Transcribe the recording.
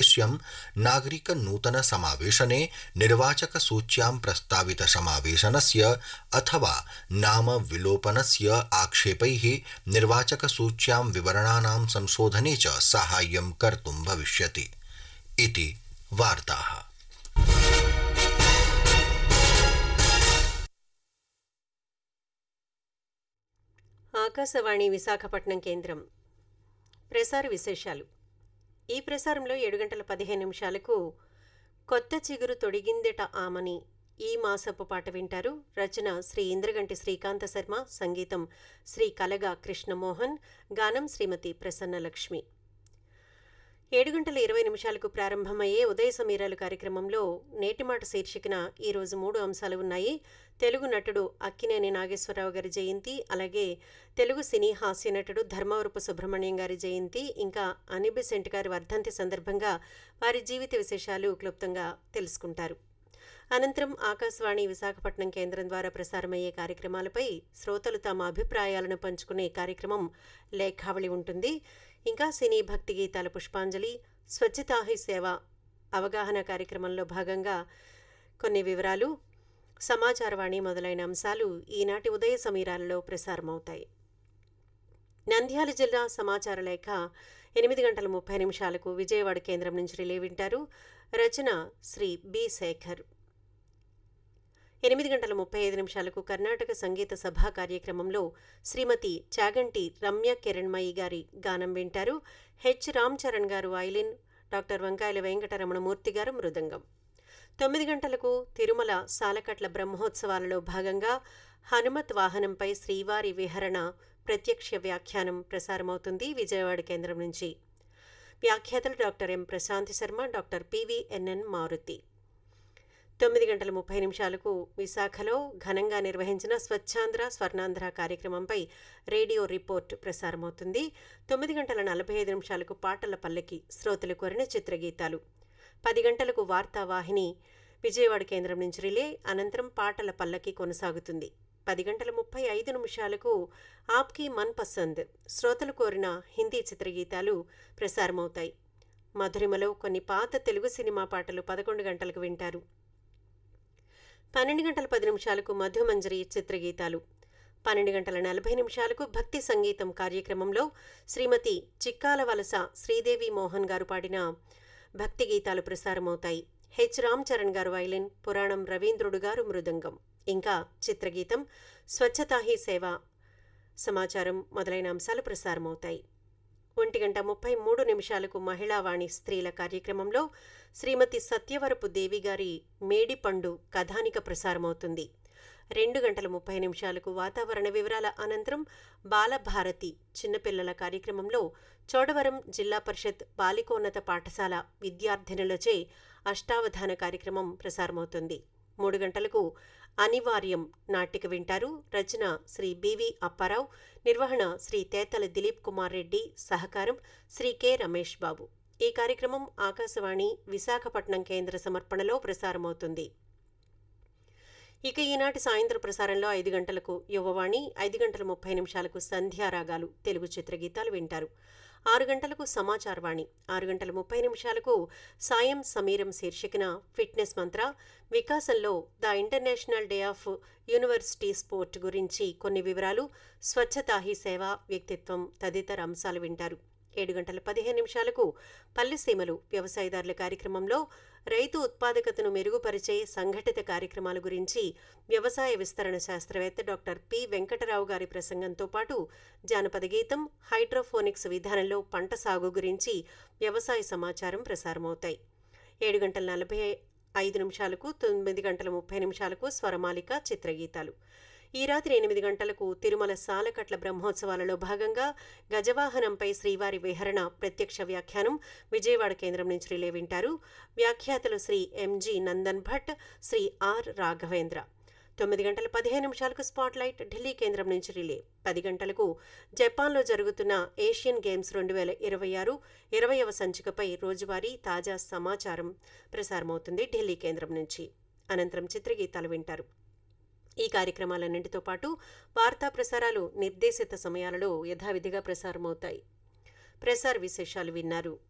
उद्देश्यं नागरिकनूतनसमावेशने निर्वाचकसूच्यां प्रस्तावितसमावेशनस्य अथवा नाम विलोपनस्य आक्षेपैः निर्वाचकसूच्यां विवरणानां संशोधने च साहाय्यं कर्तुं भविष्यति इति वार्ताः ఆకాశవాణి విశాఖపట్నం కేంద్రం ప్రసార విశేషాలు ఈ ప్రసారంలో ఏడు గంటల పదిహేను నిమిషాలకు కొత్త చిగురు తొడిగిందెట ఆమని ఈ మాసపు పాట వింటారు రచన శ్రీ ఇంద్రగంటి శ్రీకాంత శర్మ సంగీతం శ్రీ కలగా కృష్ణమోహన్ గానం శ్రీమతి ప్రసన్నలక్ష్మి ఏడు గంటల ఇరవై నిమిషాలకు ప్రారంభమయ్యే ఉదయ సమీరాలు కార్యక్రమంలో నేటి మాట శీర్షికన ఈరోజు మూడు అంశాలు ఉన్నాయి తెలుగు నటుడు అక్కినేని నాగేశ్వరరావు గారి జయంతి అలాగే తెలుగు సినీ హాస్య నటుడు ధర్మవరపు సుబ్రహ్మణ్యం గారి జయంతి ఇంకా అనిబిసెంట్ గారి వర్ధంతి సందర్భంగా వారి జీవిత విశేషాలు క్లుప్తంగా తెలుసుకుంటారు అనంతరం ఆకాశవాణి విశాఖపట్నం కేంద్రం ద్వారా ప్రసారమయ్యే కార్యక్రమాలపై శ్రోతలు తమ అభిప్రాయాలను పంచుకునే కార్యక్రమం లేఖావళి ఉంటుంది ఇంకా సినీ భక్తి గీతాల పుష్పాంజలి స్వచ్ఛతాహి సేవ అవగాహన కార్యక్రమంలో భాగంగా కొన్ని వివరాలు సమాచారవాణి మొదలైన అంశాలు ఈనాటి ఉదయ సమీరాలలో ప్రసారమవుతాయి నంద్యాల జిల్లా సమాచార లేఖ ఎనిమిది గంటల ముప్పై నిమిషాలకు విజయవాడ కేంద్రం నుంచి రిలే వింటారు రచన శ్రీ బి శేఖర్ ఎనిమిది గంటల ముప్పై ఐదు నిమిషాలకు కర్ణాటక సంగీత సభా కార్యక్రమంలో శ్రీమతి చాగంటి రమ్య కిరణ్మయి గారి గానం వింటారు హెచ్ రామ్ చరణ్ గారు వైలిన్ డాక్టర్ వంకాయల వెంకటరమణమూర్తి గారు మృదంగం తొమ్మిది గంటలకు తిరుమల సాలకట్ల బ్రహ్మోత్సవాలలో భాగంగా హనుమత్ వాహనంపై శ్రీవారి విహరణ ప్రత్యక్ష వ్యాఖ్యానం ప్రసారమవుతుంది విజయవాడ కేంద్రం నుంచి వ్యాఖ్యాతలు doctor M Prashanti Sharma doctor P V N N Maruti తొమ్మిది గంటల ముప్పై నిమిషాలకు విశాఖలో ఘనంగా నిర్వహించిన స్వచ్ఛాంధ్ర స్వర్ణాంధ్ర కార్యక్రమంపై రేడియో రిపోర్ట్ ప్రసారమవుతుంది తొమ్మిది గంటల నలభై ఐదు నిమిషాలకు పాటల పల్లకి శ్రోతలు కోరిన చిత్రగీతాలు పది గంటలకు వార్తావాహిని విజయవాడ కేంద్రం నుంచి రిలే అనంతరం పాటల పల్లకి కొనసాగుతుంది పది గంటల ముప్పై ఐదు నిమిషాలకు ఆప్కి మన్ పసంద్ శ్రోతలు కోరిన హిందీ చిత్రగీతాలు ప్రసారమవుతాయి మధురిమలో కొన్ని పాత తెలుగు సినిమా పాటలు పదకొండు గంటలకు వింటారు పన్నెండు గంటల పది నిమిషాలకు మధుమంజరి చిత్రగీతాలు పన్నెండు గంటల నలభై నిమిషాలకు భక్తి సంగీతం కార్యక్రమంలో శ్రీమతి చిక్కాల వలస శ్రీదేవి మోహన్ గారు పాడిన భక్తి గీతాలు ప్రసారమవుతాయి హెచ్ రామ్ చరణ్ గారు వైలిన్ పురాణం రవీంద్రుడు గారు మృదంగం ఇంకా చిత్రగీతం స్వచ్ఛతాహి సేవ సమాచారం మొదలైన అంశాలు ప్రసారమవుతాయి ఒంటి గంట ముప్పై మూడు నిమిషాలకు మహిళావాణి స్త్రీల కార్యక్రమంలో శ్రీమతి సత్యవరపు దేవి గారి మేడిపండు కథానిక ప్రసారమవుతుంది రెండు గంటల ముప్పై నిమిషాలకు వాతావరణ వివరాల అనంతరం బాలభారతి చిన్నపిల్లల కార్యక్రమంలో చోడవరం జిల్లా పరిషత్ బాలికోన్నత పాఠశాల విద్యార్థినులచే అష్టావధాన కార్యక్రమం ప్రసారమవుతుంది మూడు గంటలకు అనివార్యం నాటిక వింటారు రచన శ్రీ బివి అప్పారావు నిర్వహణ శ్రీ తేతల దిలీప్ కుమార్ రెడ్డి సహకారం శ్రీ కె రమేష్ బాబు ఈ కార్యక్రమం ఆకాశవాణి విశాఖపట్నం కేంద్ర సమర్పణలో ప్రసారమవుతుంది ఇక ఈనాటి సాయంత్రం ప్రసారంలో ఐదు గంటలకు యువవాణి ఐదు గంటల ముప్పై నిమిషాలకు సంధ్యారాగాలు తెలుగు చిత్రగీతాలు వింటారు ఆరు గంటలకు సమాచారవాణి ఆరు గంటల ముప్పై నిమిషాలకు సాయం సమీరం శీర్షికన ఫిట్నెస్ మంత్ర వికాసంలో the International Day of University Sport గురించి కొన్ని వివరాలు స్వచ్ఛతాహి సేవ వ్యక్తిత్వం తదితర అంశాలు వింటారు ఏడు గంటల పదిహేను నిమిషాలకు పల్లెసీమలు వ్యవసాయదారుల కార్యక్రమంలో రైతు ఉత్పాదకతను మెరుగుపరిచే సంఘటిత కార్యక్రమాల గురించి వ్యవసాయ విస్తరణ శాస్త్రవేత్త డాక్టర్ పి వెంకటరావు గారి ప్రసంగంతో పాటు జానపద గీతం హైడ్రోఫోనిక్స్ విధానంలో పంట సాగు గురించి వ్యవసాయ సమాచారం ప్రసారమవుతాయి ఏడు గంటల నలభై ఐదు నిమిషాలకు తొమ్మిది గంటల ముప్పై నిమిషాలకు స్వరమాలిక చిత్రగీతాలు ఈ రాత్రి ఎనిమిది గంటలకు తిరుమల సాలకట్ల బ్రహ్మోత్సవాలలో భాగంగా గజవాహనంపై శ్రీవారి విహరణ ప్రత్యక్ష వ్యాఖ్యానం విజయవాడ కేంద్రం నుంచి రిలే వింటారు వ్యాఖ్యాతలు శ్రీ ఎంజి నందన్ భట్ శ్రీ ఆర్ రాఘవేంద్ర తొమ్మిది గంటల పదిహేను నిమిషాలకు స్పాట్లైట్ ఢిల్లీ కేంద్రం నుంచి రిలే పది గంటలకు జపాన్లో జరుగుతున్న ఏషియన్ గేమ్స్ రెండు వేల ఇరవై ఆరు ఇరవయవ సంచికపై రోజువారీ తాజా సమాచారం ప్రసారమవుతుంది ఢిల్లీ కేంద్రం నుంచి అనంతరం చిత్రగీతాలు వింటారు ఈ కార్యక్రమాలన్నింటితో పాటు వార్తా ప్రసారాలు నిర్దేశిత సమయాలలో యథావిధిగా ప్రసారమవుతాయి ప్రసార విశేషాలు విన్నారు